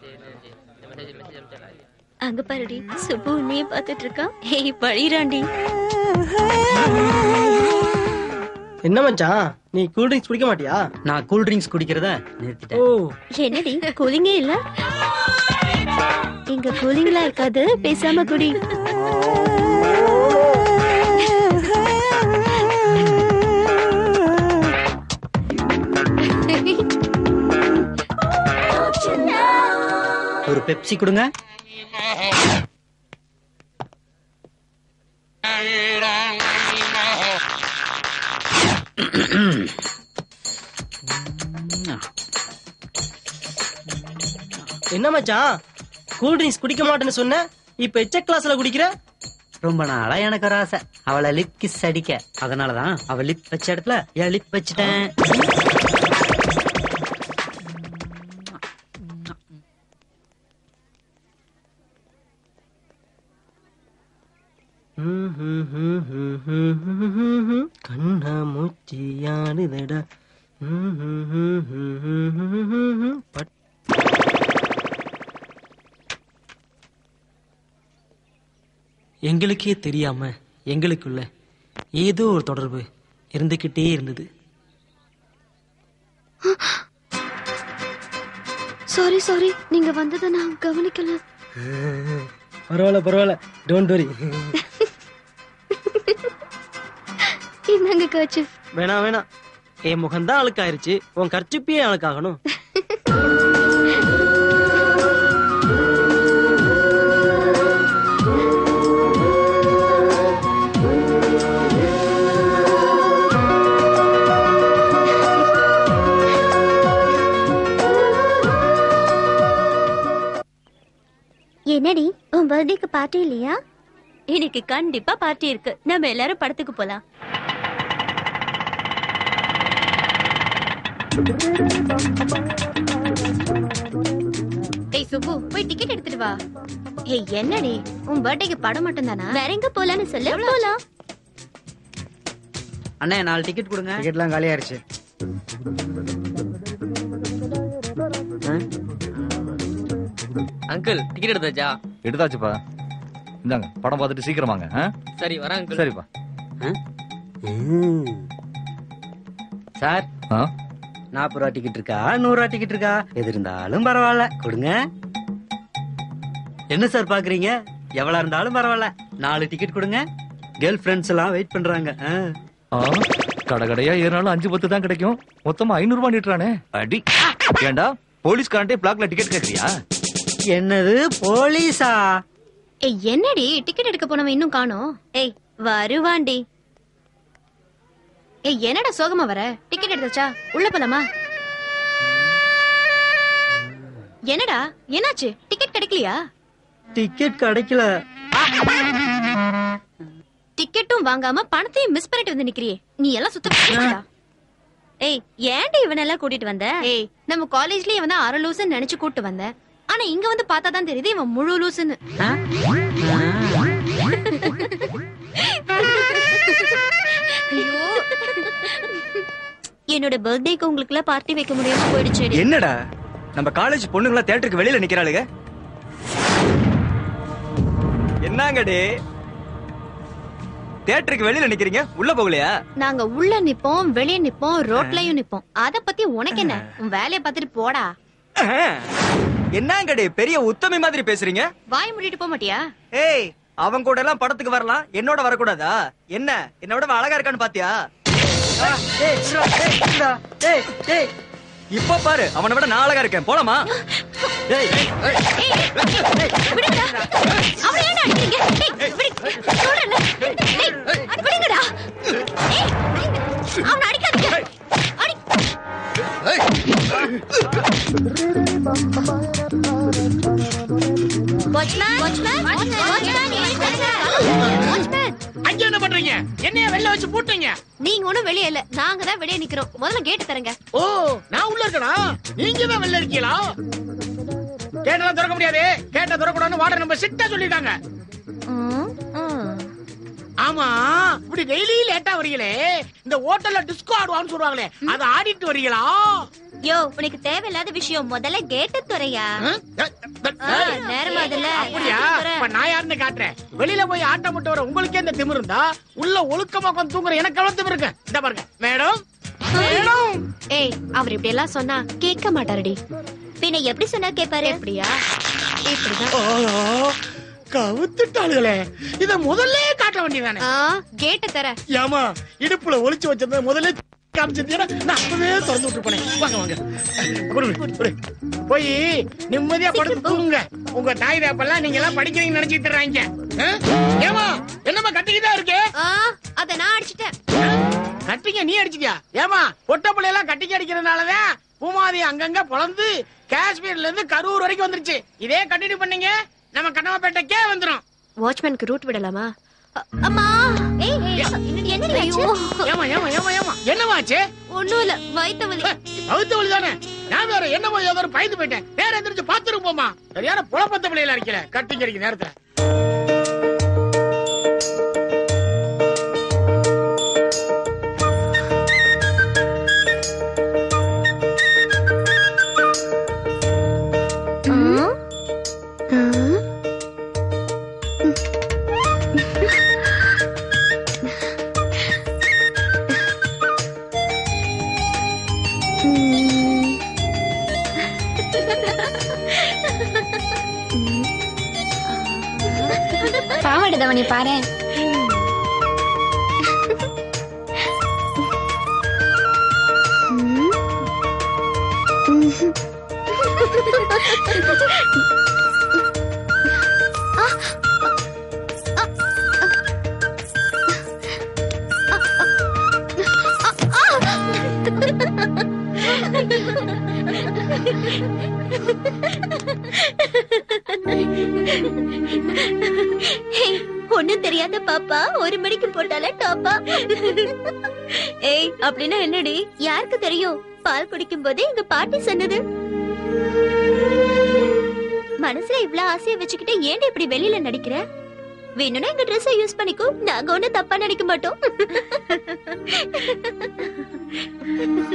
அங்க பாருடி சுப்பு உன்னையே பார்த்துட்டு இருக்கான் ஏய் பழிராண்டி என்ன மச்சான் நீ கூல் ட்ரிங்க்ஸ் குடிக்க மாட்டியா நான் கூல் ட்ரிங்க்ஸ் குடிக்கிறத ஓ நிறுத்திட்டேன் என்னடி கூலிங்கே இல்ல இங்க கூலிங்லாம் இருக்காது பேசாம குடி ஒரு பெப்சி கொடுங்க என்ன மச்சான் கூல் ட்ரிங்க்ஸ் குடிக்க மாட்டேன்னு சொன்ன இப்ப எச்ச கிளாஸ்ல குடிக்கிற ரொம்ப நாளா எனக்கு ஒரு ஆசை அவளை லிப் கிஸ் அடிக்க அதனாலதான் அவ லிப் வச்ச இடத்துல என் லிப் வச்சுட்டேன் கண்ணா மூச்சியாடுதடா பட் எங்களுக்கே தெரியாம எங்களுக்குள்ள ஏதோ ஒரு தொடர்பு இருந்துகிட்டே இருந்தது சாரி சாரி நீங்க வந்ததை நான் கவனிக்கல பரவாயில்ல பரவாயில்ல டோன்ட் வரி இந்தாங்க கர்ச்சு வேணாம் வேணாம் என் முகம்தான் அழுக்காயிருச்சு உன் கர்ச்சிப்பே அழுக்காகணும் என்னடி உன் பர்த்டேக்கு பார்ட்டி இல்லையா எனக்கு கண்டிப்பா பார்ட்டி இருக்கு நம்ம எல்லாரும் படத்துக்கு போலாம் டேய் சுப்பு போய் டிக்கெட் எடுத்துட்டு வா ஏய் என்னடி உன் பர்த்டேக்கு படம் மட்டும் தானா வேற எங்க போலான்னு சொல்லு போலாம் அண்ணே நாலு டிக்கெட் கொடுங்க டிக்கெட்லாம் காலியாயிருச்சு அங்கிள் டிக்கெட் எடுத்தாச்சா எடுத்தாச்சுப்பா இந்தாங்க படம் பார்த்துட்டு சீக்கிரம் வாங்க ஆ? சரி வரேன் அங்கிள் சரிப்பா சார் ஆ? நாற்பது ரூபா டிக்கெட் இருக்கா நூறு ரூபா டிக்கெட் இருக்கா எது இருந்தாலும் பரவாயில்ல கொடுங்க என்ன சார் பாக்குறீங்க எவ்வளவு இருந்தாலும் பரவாயில்ல நாலு டிக்கெட் கொடுங்க கேர்ள் ஃபிரெண்ட்ஸ் எல்லாம் வெயிட் பண்றாங்க ஆ. ஆ, கடை கடையா ஏறினாலும் அஞ்சு பத்து தான் கிடைக்கும் மொத்தமா ஐநூறு ரூபாய் நீட்டுறானே அடி ஏண்டா போலீஸ்காரன்ட்டே பிளாக்ல டிக்கெட் கேக்குறியா என்னது போலீஸா ஏய் என்னடி டிக்கெட் எடுக்க போனவன் இன்னும் காணோம் ஏய் வருவாண்டி ஏய் என்னடா சோகமா வர டிக்கெட் எடுத்தாச்சா உள்ள போலாமா என்னடா என்னாச்சு டிக்கெட் கிடைக்கலையா டிக்கெட் கிடைக்கல டிக்கெட்டும் வாங்காம பணத்தையும் மிஸ் பண்ணிட்டு வந்து நிக்கிறியே நீ எல்லாம் சுத்த பிடிச்சடா. ஏய் ஏன்டி இவனெல்லாம் கூட்டிட்டு வந்த ஏய் நம்ம காலேஜ்லயே இவன் தான் அரை லூசுன்னு நினைச்சு கூட்டு வந்தேன் ஆனா இங்க வந்து பார்த்தா தான் தெரியுது இவன் முழு லூசுன்னு ஆ? என்னோட பர்த்டேக்கு உங்களுக்கு எல்லாம் பார்ட்டி வைக்க முடியாம போயிடுச்சு என்னடா நம்ம காலேஜ் பொண்ணுங்களா தியேட்டருக்கு வெளியில நிக்கிறாளுங்க என்னங்கடி தியேட்டருக்கு வெளியில நிக்கிறீங்க உள்ள போகலையா நாங்க உள்ள நிப்போம் வெளிய நிப்போம் ரோட்லயும் நிப்போம் அத பத்தி உனக்கு என்ன உன் வேலைய பார்த்துட்டு போடா என்னங்கடி பெரிய உத்தமி மாதிரி பேசுறீங்க வாய் மூடிட்டு போக மாட்டியா ஏய் அவன் கூட எல்லாம் படத்துக்கு வரலாம் என்னோட வரக்கூடாதா என்ன என்னோட அவன் அழகா இருக்கான்னு பாத்தியா ஆ, ஏய், இருடா, ஏய், இருடா, ஏய், ஏய். இப்ப பாரு அவனை விட நான் அழகா இருக்கேன் போலாமா ஏய், ஏய், விடுங்கடா அவனை ஏன்டா அடிக்கிறீங்க ஏய், விடு. சொல்றேன்ல. ஏய், அடி விடுங்கடா ஏய், அவனை அடிக்காதீங்க அடி வாட்ச்மேன் வாட்ச்மேன் வாட்ச்மேன் வாட்ச்மேன் அங்க என்ன பண்றீங்க என்னைய வெளில வச்சு பூட்டுங்க நீங்க ஒண்ணும் வெளிய இல்ல நாங்க தான் வெளிய நிக்கிறோம் முதல்ல கேட்டு தரங்க ஓ நான் உள்ள இருக்கனா நீங்க தான் வெளில இருக்கீங்களா கேட்டெல்லாம் திறக்க முடியாது கேட்ட திறக்கூடாதுன்னு வாடகை நம்ம சிட்டா சொல்லிட்டாங்க ஆமா இப்படி டெய்லி லேட்டா வரீங்களே இந்த ஹோட்டல்ல டிஸ்கோ ஆடுவான்னு சொல்லுவாங்களே அதை ஆடிட்டு வரீங்களா யோ உனக்கு தேவையில்லாத விஷயம் முதல்ல கேட்ட துறையா ஆ? ஏ, ஏ, ஏய், நேரம் அதுல அப்படியா இப்ப நான் யாருன்னு காட்டுறேன் வெளியில போய் ஆட்டம் மட்டும் வர உங்களுக்கே இந்த திமிரு இருந்தா உள்ள ஒழுக்கமா உட்கார்ந்து தூங்குற எனக்கு எவ்வளவு திமிரு இருக்கு இந்த பாருங்க மேடம் மேடம் ஏய் அவர் இப்படி எல்லாம் சொன்னா கேட்க மாட்டாருடி பின்ன எப்படி சொன்னா கேப்பாரு எப்படியா இப்படிதான் ஆ, கவுத்துட்டாளுகளே இத முதல்ல காட்ட வேண்டியதானே ஆ கேட்ட தர ஏமா இடுப்புல ஒளிச்சு வச்சிருந்த முதல்ல காமிச்சிருந்தீங்கன்னா நான் அப்பவே திறந்து விட்டு போனேன் வாங்க வாங்க குடு, குடு. போய் நிம்மதியா படுத்து தூங்குங்க உங்க தாய் தாப்பெல்லாம் நீங்க எல்லாம் படிக்கிறீங்கன்னு நினைச்சிட்டு இருக்காங்க ஏமா என்னம்மா கட்டிக்கிட்டா இருக்கு ஆ அத நான் அடிச்சிட்டேன் கட்டிங்க நீ அடிச்சிட்டியா ஏமா பொட்ட பிள்ளையெல்லாம் கட்டிக்க அடிக்கிறதுனாலதான் பூமாதி அங்கங்க பொழந்து காஷ்மீர்ல இருந்து கரூர் வரைக்கும் வந்துருச்சு இதே கண்டினியூ பண்ணீங்க நம்ம கண்ணமாப்பேட்டைக்கே வந்துரும் வாட்ச்மேனுக்கு ரூட் விடலாமா அ- அம்மா ஏய் என்ன ஐயோ ஏமா ஏமா ஏமா ஏமா என்னமாச்சு ஒண்ணும் இல்ல வயித்த வலி அவுத்து வழி தானே நான் வேற என்னமோ ஏதோ ஒரு பயந்து போயிட்டேன் வேற எந்திரிச்சு பாத்துட்டு போமா சரியான புலப்பத்த பிள்ளையில இருக்கல கட்டிங்க அடிக்க நேரத்துல பாவாடை தவணி பாரு ஒண்ணும் தெரியாத பாப்பா ஒரு மணிக்கு போட்டால டாப்பா ஏய் அப்படின்னா என்னடி யாருக்கு தெரியும் பால் குடிக்கும் போதே எங்க பாட்டி சொன்னது மனசுல இவ்ளோ ஆசைய வச்சுக்கிட்டு ஏன் இப்படி வெளியில நடிக்கிற வேணும்னா எங்க ட்ரெஸ் யூஸ் பண்ணிக்கோ நாங்க ஒண்ணும் தப்பா நினைக்க மாட்டோம்